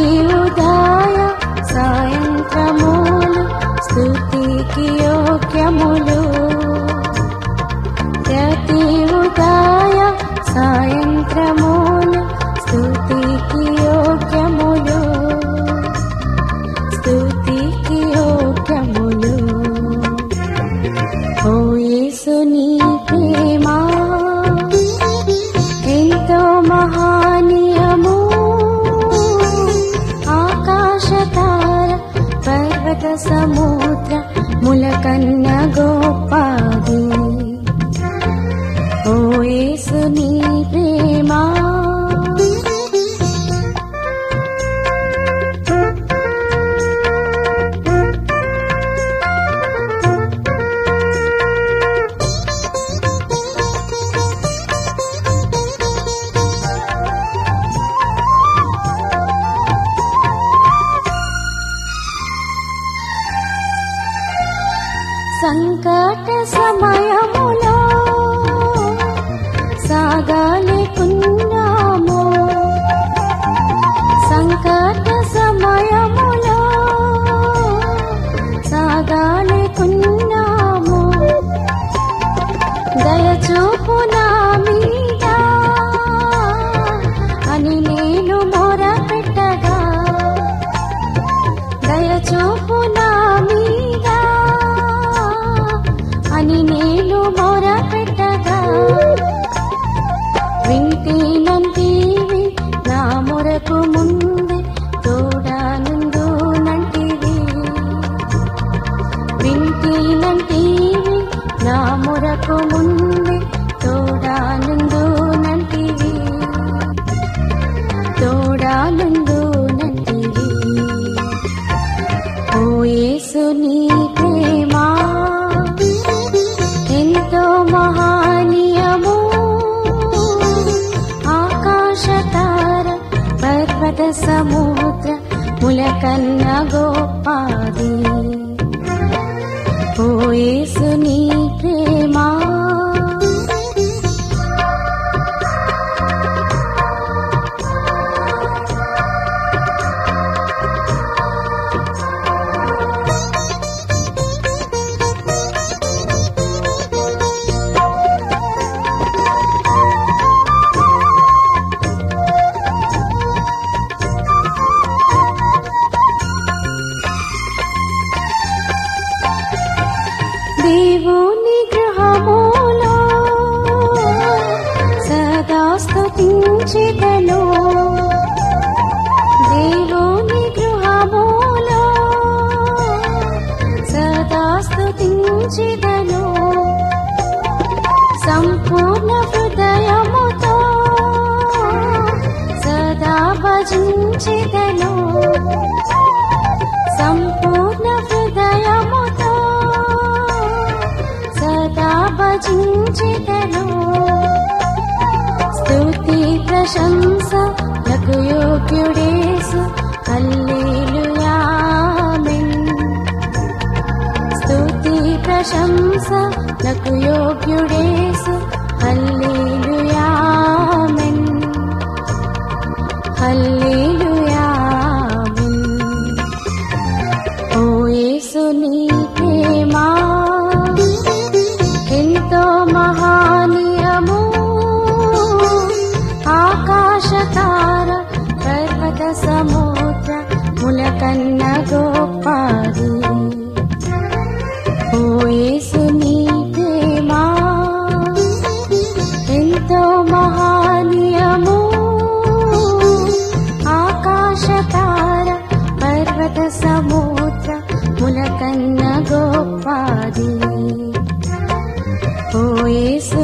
ఉదయ సాయంత్రములు స్తుతికి యోగ్యములు ప్రతి ఉదయ సాయంత్రములు స్తుతికి యోగ్యములు స్తుతికి యోగ్యములు ఓ యేసుని ప్రేమ ఎంతో మహానీయము ఆకాశ తార పర్వత సముద్ర ములకన్న గోపాది ఓ యేసుని ప్రేమ సంకట సమయములో సాగాలేకున్నాము సంకట సమయములో సాగాలేకున్నాము దయచూపు నా మీద అని నేను మొర పెట్టగా దయచూపు నా మీద అని నేను మొర పెట్టగా వింటీనంటివి నా మొరకు ముందే తోడానుందు నంటివి వింటీనంటివి నా మొరకు ముందే తోడానుందు నంటివి తోడానుందు నంటివి ఓ యేసుని ప్రేమ ఎంతో మహానీయము ఆకాశ తార పర్వత సముద్ర ములకన్న గోపాది ఓ యేసుని ప్రేమ దేవుని గృహములో సదా స్తుతించెదను దేవుని గృహములో సదా స్తుతించెదను సంపూర్ణ హృదయముతో సదా భజించెదను సంపూర్ణ హృదయముతో సదా భజించెదను స్తుతి ప్రశంస నాకు యోగ్యుడేసు హల్లెలూయామెన్ స్తుతి ప్రశంస నాకు యోగ్యుడేసు హల్లెలూయామెన్ హల్లెలూయామెన్ ఓ యేసుని ప్రేమ ఎంతో మహానీయము ఆకాశ తార పర్వత సముద్ర ములకన్న గోపాది ఓ యేసుని ప్రేమ ఎంతో మహానీయము ఆకాశ తార పర్వత సముద్ర ములకన్న గోపాది ఓ యేసు